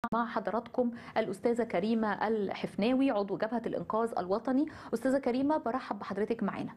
مع حضراتكم الأستاذة كريمة الحفناوي عضو جبهة الإنقاذ الوطني أستاذة كريمة برحب بحضرتك معنا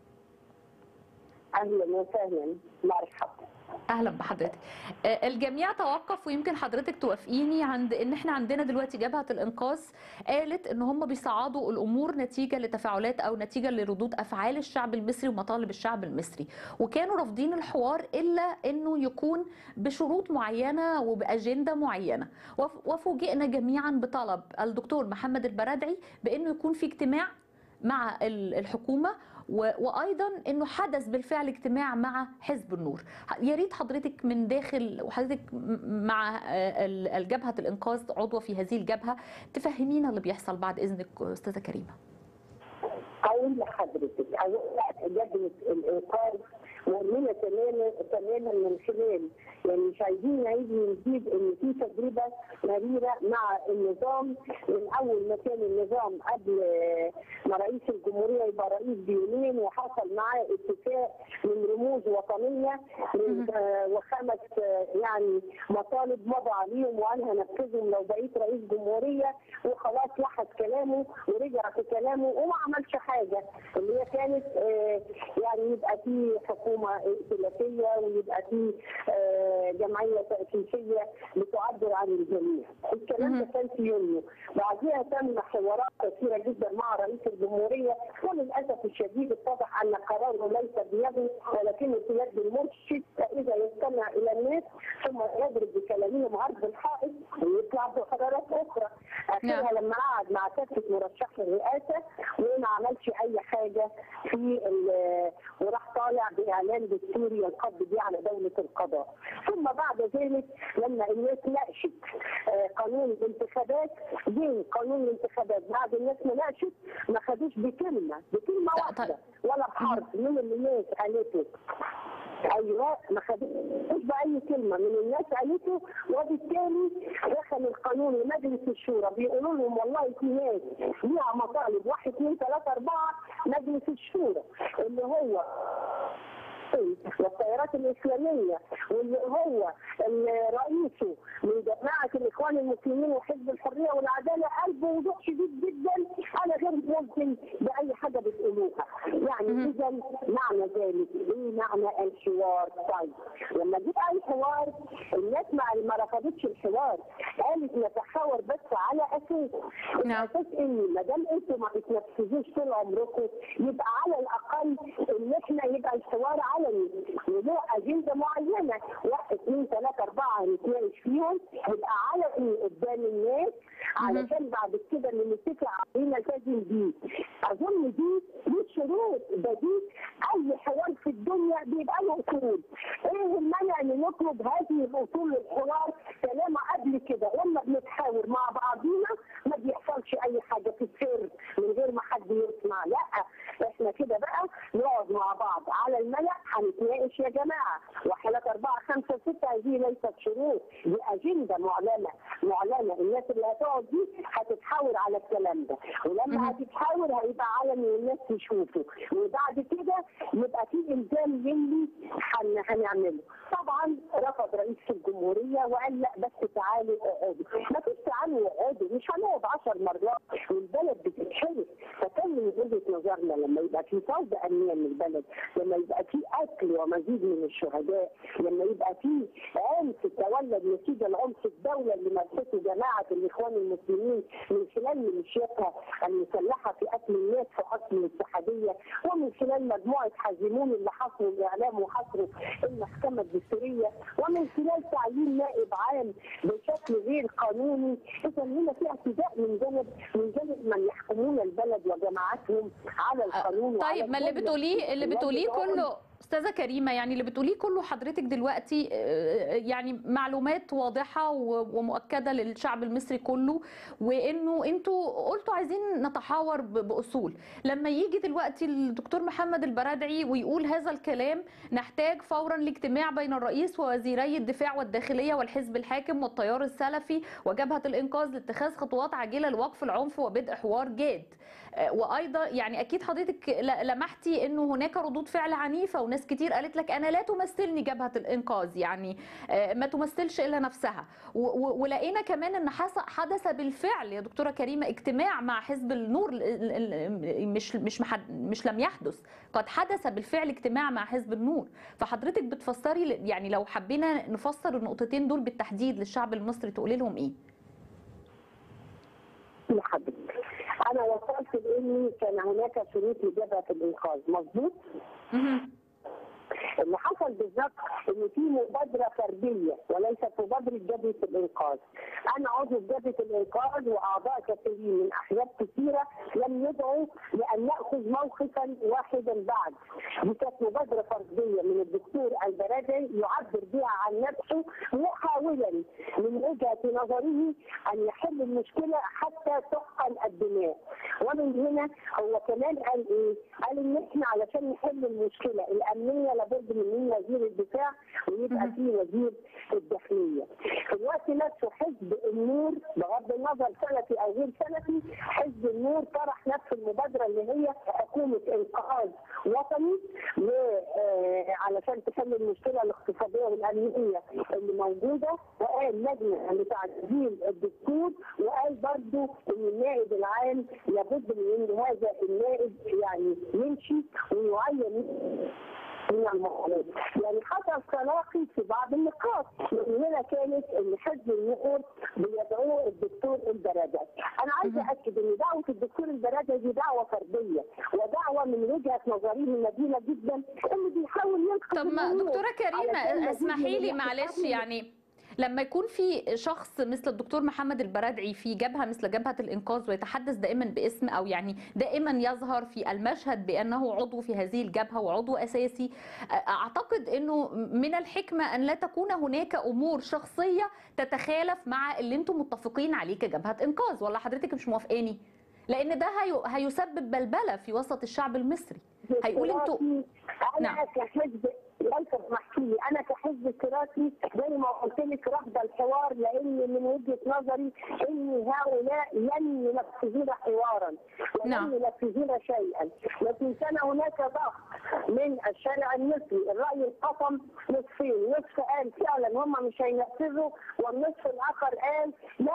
اهلا وسهلا مرحبا اهلا بحضرتك آه، الجميع توقف ويمكن حضرتك توافقيني عند ان احنا عندنا دلوقتي جبهه الانقاذ قالت ان هم بيصعدوا الامور نتيجه لتفاعلات او نتيجه لردود افعال الشعب المصري ومطالب الشعب المصري وكانوا رافضين الحوار الا انه يكون بشروط معينه وباجنده معينه وف- وفوجئنا جميعا بطلب الدكتور محمد البرادعي بانه يكون في اجتماع مع ال- الحكومه و- وايضا انه حدث بالفعل اجتماع مع حزب النور يا ريت حضرتك من داخل وحضرتك م- مع آه، ال- الجبهه الانقاذ عضوه في هذه الجبهه تفهمينا اللي بيحصل بعد اذنك استاذه كريمه اقول لحضرتك اولا لجنه الانقاذ مؤمنه تماما تماما من خلال يعني مش عايزين نعيد ونزيد ان في تجربه مريره مع النظام من اول ما كان النظام قبل ما رئيس الجمهوريه يبقى رئيس بيومين وحصل معاه اتفاق من رموز وطنيه من آه، وخمس آه، يعني مطالب مضى عليهم وانا هنفذهم لو بقيت رئيس جمهوريه وخلاص لاحظ كلامه ورجع في كلامه وما عملش حاجه اللي هي كانت آه، يعني يبقى في حكومه ائتلافيه ويبقى في آه، جمعيه تاسيسيه بتعبر عن الجميع. الكلام ده كان في يونيو، بعدها تم حوارات كثيره جدا مع رئيس الجمهوريه وللاسف الشديد اتضح ان قراره ليس بيده ولكنه في يد المرشد فاذا يستمع الى الناس ثم يضرب بكلامهم عرض الحائط ويطلع بقرارات اخرى. اخرها لما قعد مع كافه مرشحي الرئاسه وما عملش اي حاجه في ال- وراح طالع باعلان دستوري ينقض بيه على دوله القضاء ثم بعد ذلك لما الناس ناقشت آه، قانون الانتخابات جه قانون الانتخابات بعد الناس ما ناقشت ما خدوش بكلمه بكلمه ط- واحده ولا بحرف من اللي الناس قالته ايوه ما خدوش باي كلمه من الناس قالته وبالتالي دخل القانون لمجلس الشورى بيقولوا لهم والله في ناس ليها مطالب واحد اثنين ثلاثه اربعه مجلس الشورى اللي هو والتيارات الاسلاميه واللي هو اللي رئيسه من جماعه الاخوان المسلمين وحزب الحريه والعداله قال بوضوح شديد جدا انا غير ممكن باي حاجه بتقولوها يعني اذا معنى ذلك ايه معنى الحوار طيب لما جه قال حوار الناس ما ما رفضتش الحوار قالت نتحاور بس على اساس نعم. اساس ان ما دام انتوا ما بتنفذوش طول عمركم يبقى على الاقل ان احنا يبقى الحوار علني وله اجنده معينه واحد اثنين ثلاثه اربعه هنتناقش فيهم يبقى علني قدام الناس علشان بعد كده اللي نتفق عليه نلتزم بيه اظن دي مش شروط ده دي اي حوار في الدنيا بيبقى له اصول ايه المانع ان نطلب هذه الاصول للحوار كلام قبل كده لما بنتحاور مع بعضينا ما بيحصلش اي حاجه في السر من غير ما حد يسمع لا احنا كده بقى نقعد مع بعض على الملأ هنتناقش يا جماعه وحالات اربعه خمسه سته هذه ليست شروط دي اجنده معلنه معلنه الناس اللي هتقعد دي هتتحاور على الكلام ده ولما هتتحاور هيبقى علني والناس تشوفه وبعد كده يبقى في الزام مني هن- هنعمله طبعا رفض رئيس الجمهوريه وقال لا بس تعالوا اقعدوا ما فيش تعالوا اقعدوا مش هنقعد 10 مرات والبلد بتتحرق فكان من وجهه نظرنا لما يبقى في فوضى امنيه من البلد لما يبقى في قتل ومزيد من الشهداء لما يبقى في عنف تولد نتيجه لعنف الدوله اللي مارسته جماعه الاخوان المسلمين من خلال ميليشياتها المسلحه في قتل الناس في قتل الاتحاديه ومن خلال مجموعه حازمون اللي حصروا الاعلام وحصروا المحكمه الدستوريه ومن خلال تعيين نائب عام بشكل غير قانوني اذا هنا في اعتداء من جانب من جانب من يحكمون البلد وجماعاتهم على القانون وعلى طيب ما اللي الدولة. بتقوليه اللي بتقوليه الواجب كله استاذه كريمه يعني اللي بتقوليه كله حضرتك دلوقتي آه، يعني معلومات واضحه و- ومؤكده للشعب المصري كله وانه انتوا قلتوا عايزين نتحاور ب- باصول لما يجي دلوقتي الدكتور محمد البرادعي ويقول هذا الكلام نحتاج فورا لاجتماع بين الرئيس ووزيري الدفاع والداخليه والحزب الحاكم والتيار السلفي وجبهه الانقاذ لاتخاذ خطوات عاجله لوقف العنف وبدء حوار جاد آه، وايضا يعني اكيد حضرتك ل- لمحتي انه هناك ردود فعل عنيفه وناس ناس كتير قالت لك انا لا تمثلني جبهه الانقاذ يعني آه، ما تمثلش الا نفسها و- و- ولقينا كمان ان حص- حدث بالفعل يا دكتوره كريمه اجتماع مع حزب النور ال- ال- ال- مش مش محد مش لم يحدث قد حدث بالفعل اجتماع مع حزب النور فحضرتك بتفسري ل- يعني لو حبينا نفسر النقطتين دول بالتحديد للشعب المصري تقولي لهم ايه لحضرتك انا وصلت لاني كان هناك شروط لجبهه الانقاذ مظبوط مهم. اللي حصل بالظبط ان في مبادره فرديه وليست مبادره جبهه الانقاذ. انا عضو في جبهه الانقاذ واعضاء كثيرين من احزاب كثيره لم يدعوا لان ناخذ موقفا واحدا بعد. دي كانت مبادره فرديه من الدكتور البرادعي يعبر بها عن نفسه محاولا من وجهه نظره ان يحل المشكله حتى تحقن الدماء. ومن هنا هو كمان قال ايه؟ قال ان احنا علشان نحل المشكله الامنيه لابد من مين وزير الدفاع ويبقى مهم. فيه وزير الداخليه. في الوقت نفسه حزب النور بغض النظر سلفي او غير سلفي حزب النور طرح نفس المبادره اللي هي حكومه انقاذ وطني ل- آه، علشان تحل المشكله الاقتصاديه والامنيه اللي موجوده وقال لجنه لتعديل الدستور وقال برضو ان النائب العام لابد من ان هذا النائب يعني يمشي ويعين من المعارض يعني حصل تلاقي في بعض النقاط من هنا كانت ان حزب النور بيدعوه الدكتور البرادعي انا عايزه اكد ان دعوه الدكتور البرادعي دي دعوه فرديه ودعوه من وجهه نظري نبيله جدا اللي بيحاول ينقذ طب ما الأمور. دكتوره علشان كريمه مزيد اسمحي من لي معلش الاحتفال يعني لما يكون في شخص مثل الدكتور محمد البرادعي في جبهه مثل جبهه الانقاذ ويتحدث دائما باسم او يعني دائما يظهر في المشهد بانه عضو في هذه الجبهه وعضو اساسي اعتقد انه من الحكمه ان لا تكون هناك امور شخصيه تتخالف مع اللي انتم متفقين عليه كجبهه انقاذ ولا حضرتك مش موافقاني لان ده هي- هيسبب بلبله في وسط الشعب المصري هيقول انتوا انا نعم. كحزب لو سمحتي لي انا كحزب تراثي زي ما قلت لك رافضه الحوار لان من وجهه نظري ان هؤلاء لن ينفذون حوارا نعم. ولن ينفذون شيئا لكن كان هناك ضغط من الشارع المصري الراي انقسم نصفين نصف قال فعلا هم مش هينفذوا والنصف الاخر قال لا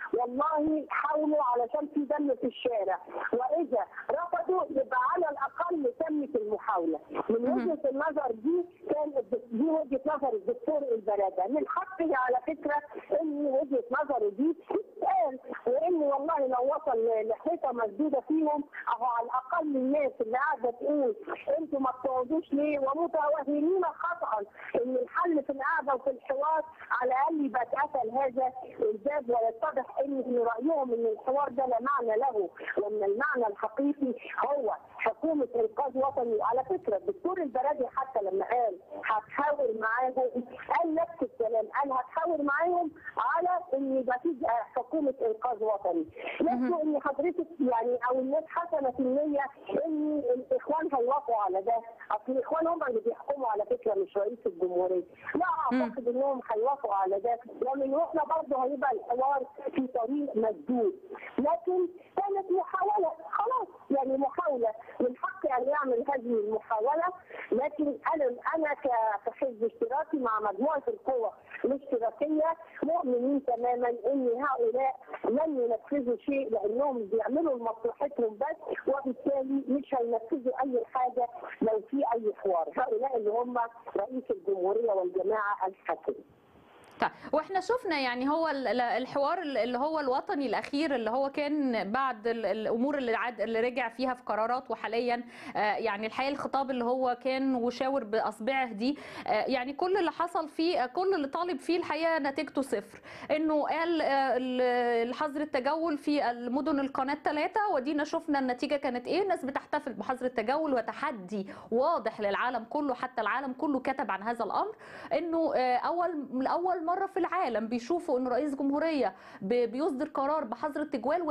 والله حاولوا علشان في دم في الشارع واذا رفضوا يبقى على الاقل تمت المحاوله من مهم. وجهه النظر دي كان الد- دي وجهه نظر الدكتور البرادة من حقه على فكره ان وجهه نظره دي تتقال وان والله لو وصل ل- لحيطه مسدوده فيهم اهو على الاقل الناس اللي قاعده تقول انتوا ما بتقعدوش ليه ومتوهمين خطا ان الحل في القعده وفي الحوار على الاقل يبقى اتقفل هذا الباب ويتضح ان من رايهم ان الحوار ده لا معنى له وان المعنى الحقيقي هو حكومه انقاذ وطني وعلى فكره الدكتور البرادي حتى لما قال هتحاور معاهم قال نفس الكلام قال هتحاور معاهم على ان يبقى في حكومه انقاذ وطني لكن ان حضرتك يعني او الناس حسنت النيه ان الاخوان هيوافقوا على ده اصل الاخوان هم اللي بيحكموا على فكره مش رئيس الجمهوريه لا اعتقد انهم هيوافقوا على ده ومن هنا برضه هيبقى الحوار في طريق مسدود لكن كانت محاوله خلاص يعني محاوله من حقي ان يعمل هذه المحاوله لكن انا انا ك- كحزب اشتراكي مع مجموعه القوى الاشتراكيه مؤمنين تماما ان هؤلاء لن ينفذوا شيء لانهم بيعملوا لمصلحتهم بس وبالتالي مش هينفذوا اي حاجه لو في اي حوار هؤلاء اللي هم رئيس الجمهوريه والجماعه الحاكمه طيب واحنا شفنا يعني هو ال- ال- الحوار اللي هو الوطني الاخير اللي هو كان بعد ال- الامور اللي عاد اللي رجع فيها في قرارات وحاليا آه، يعني الحقيقه الخطاب اللي هو كان وشاور باصبعه دي آه، يعني كل اللي حصل فيه آه، كل اللي طالب فيه الحقيقه نتيجته صفر انه قال آه، ال- الحظر التجول في المدن القناه ثلاثه ودينا شفنا النتيجه كانت ايه الناس بتحتفل بحظر التجول وتحدي واضح للعالم كله حتى العالم كله كتب عن هذا الامر انه آه، اول لاول مره في العالم بيشوفوا ان رئيس جمهوريه ب- بيصدر قرار بحظر التجوال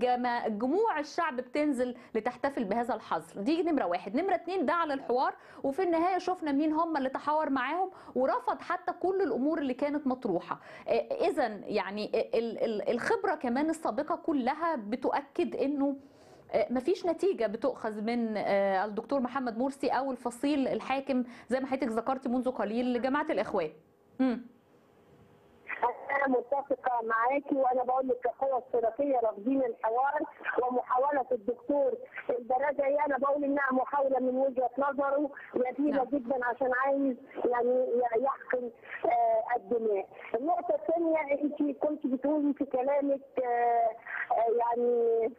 والجموع الشعب بتنزل لتحتفل بهذا الحظر دي نمره واحد نمره اتنين دعا للحوار وفي النهايه شفنا مين هم اللي تحاور معاهم ورفض حتى كل الامور اللي كانت مطروحه اذا يعني ال- ال- الخبره كمان السابقه كلها بتؤكد انه آه، مفيش نتيجه بتؤخذ من آه، الدكتور محمد مرسي او الفصيل الحاكم زي ما حضرتك ذكرتي منذ قليل لجماعه الاخوان امم انا متفقه معاكي وانا بقول لك القوى الاشتراكيه رافضين الحوار ومحاوله الدكتور البرادعي انا بقول انها محاوله من وجهه نظره يدينه نعم. جدا عشان عايز يعني يحقن آه، الدماء. النقطه الثانيه انت كنت بتقولي في كلامك آه، آه، يعني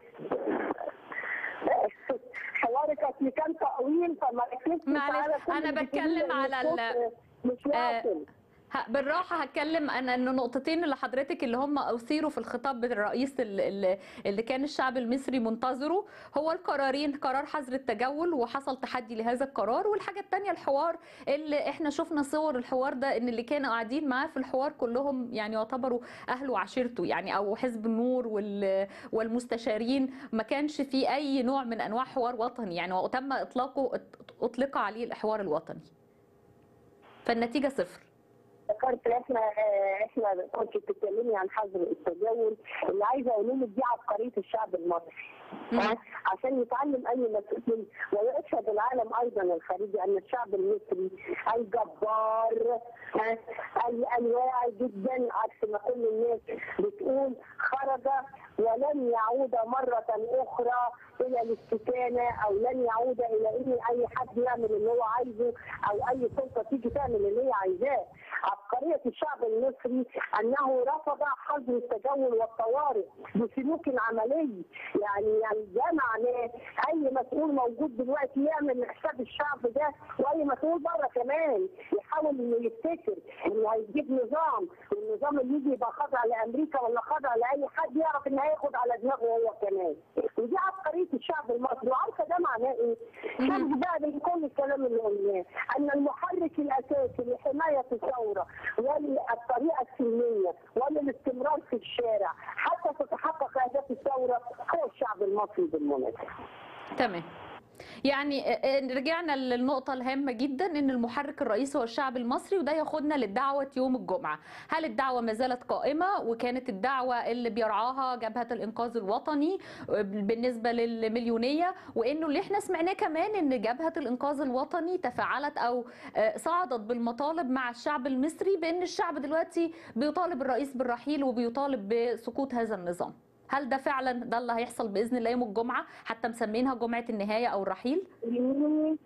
حوارك اصل كان طويل فما ركزتش معلش، على كل أنا اللي بتكلم بتقوليه، لأن على ال- الصوت مش واصل ه- بالراحه هتكلم انا انه نقطتين اللي حضرتك اللي هم اثيروا في الخطاب الرئيس اللي, اللي كان الشعب المصري منتظره هو القرارين قرار حظر التجول وحصل تحدي لهذا القرار والحاجه الثانيه الحوار اللي احنا شفنا صور الحوار ده ان اللي كانوا قاعدين معاه في الحوار كلهم يعني يعتبروا اهله وعشيرته يعني او حزب النور وال- والمستشارين ما كانش في اي نوع من انواع حوار وطني يعني وتم اطلاقه اطلق عليه الحوار الوطني فالنتيجه صفر ذكرت احنا آه، احنا كنت بتتكلمي عن حظر التجول اللي عايزه اقول لك دي عبقريه الشعب المصري مم. ها؟ عشان يتعلم اي مسؤول ويشهد العالم ايضا الخارجي ان الشعب المصري الجبار ها؟ ال- الواعي جدا عكس ما كل الناس بتقول خرج ولن يعود مرة أخرى إلى الاستكانة أو لن يعود إلى إن أي حد يعمل اللي هو عايزه أو أي سلطة تيجي تعمل اللي هي عايزاه. عبقرية الشعب المصري أنه رفض حظر التجول والطوارئ بسلوك عملي يعني يعني ده معناه أي مسؤول موجود دلوقتي يعمل حساب الشعب ده وأي مسؤول بره كمان يحاول إنه يفتكر إنه هيجيب نظام والنظام اللي يجي يبقى خاضع لأمريكا ولا خاضع لأي حد يعرف إن هياخد على دماغه هو كمان ودي عبقرية الشعب المصري وعارفة ده معناه إيه؟ شوف بقى من كل الكلام اللي قلناه أن المحرك الأساسي لحماية الثورة وللطريقة السلمية وللاستمرار في الشارع حتى تتحقق أهداف الثورة هو الشعب المصري بالمناسبة تمام يعني آه، رجعنا للنقطة الهامة جدا ان المحرك الرئيسي هو الشعب المصري وده ياخدنا للدعوة يوم الجمعة هل الدعوة ما زالت قائمة وكانت الدعوة اللي بيرعاها جبهة الانقاذ الوطني آه، بالنسبة للمليونية وانه اللي احنا سمعناه كمان ان جبهة الانقاذ الوطني تفاعلت او آه، صعدت بالمطالب مع الشعب المصري بان الشعب دلوقتي بيطالب الرئيس بالرحيل وبيطالب بسقوط هذا النظام هل ده فعلا ده اللي هيحصل باذن الله يوم الجمعه حتى مسمينها جمعه النهايه او الرحيل يميني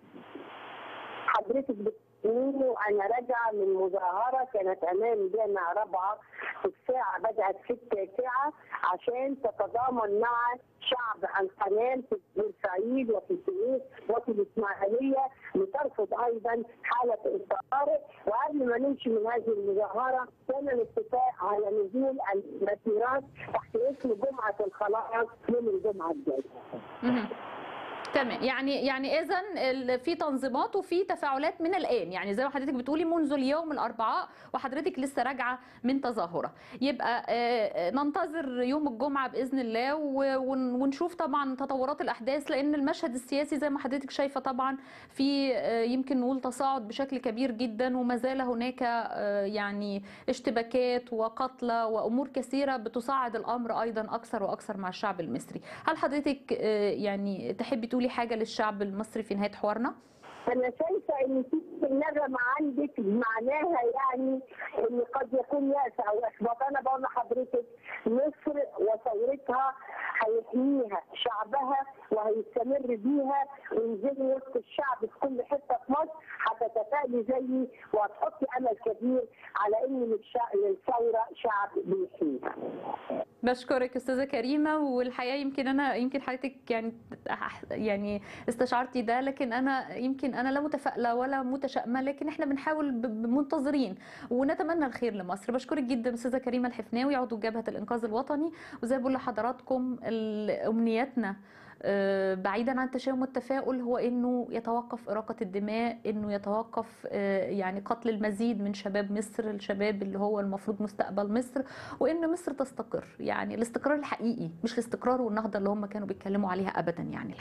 حضرتك بتقولي وانا راجعه من مظاهره كانت امام جامع رابعه في الساعه بدات في التاسعه عشان تتضامن مع شعب القناه في بورسعيد وفي السويس وفي الاسماعيليه لترفض ايضا حاله الطوارئ وقبل ما نمشي من هذه المظاهره كان الاتفاق على نزول المسيرات تحت اسم جمعه الخلاص يوم الجمعه الجايه. مهم. تمام يعني يعني اذا في تنظيمات وفي تفاعلات من الان يعني زي ما حضرتك بتقولي منذ اليوم الاربعاء وحضرتك لسه راجعه من تظاهره يبقى آه، ننتظر يوم الجمعه باذن الله و- ون- ونشوف طبعا تطورات الاحداث لان المشهد السياسي زي ما حضرتك شايفه طبعا في آه، يمكن نقول تصاعد بشكل كبير جدا وما زال هناك آه، يعني اشتباكات وقتلى وامور كثيره بتصعد الامر ايضا اكثر واكثر مع الشعب المصري هل حضرتك آه، يعني تحبي تقولي حاجه للشعب المصري في نهايه حوارنا انا شايفه ان في النغمه عندك معناها يعني ان قد يكون ياس او احباط انا بقول لحضرتك مصر وثورتها هيحميها شعبها وهيستمر بيها وينزلوا وسط الشعب في كل حته في مصر هتتفائلي زيي وهتحطي امل كبير على ان للشع- للثوره شعب بيحميها. بشكرك استاذه كريمه والحقيقه يمكن انا يمكن حضرتك يعني يعني استشعرتي ده لكن انا يمكن انا لا متفائله ولا متشائمه لكن احنا بنحاول ب- ب- منتظرين ونتمنى الخير لمصر بشكرك جدا استاذه كريمه الحفناوي عضو جبهه الانقاذ الوطني وزي ما بقول لحضراتكم ال- امنياتنا آه، بعيدا عن التشاؤم والتفاؤل هو انه يتوقف اراقه الدماء انه يتوقف آه، يعني قتل المزيد من شباب مصر الشباب اللي هو المفروض مستقبل مصر وان مصر تستقر يعني الاستقرار الحقيقي مش الاستقرار والنهضه اللي هم كانوا بيتكلموا عليها ابدا يعني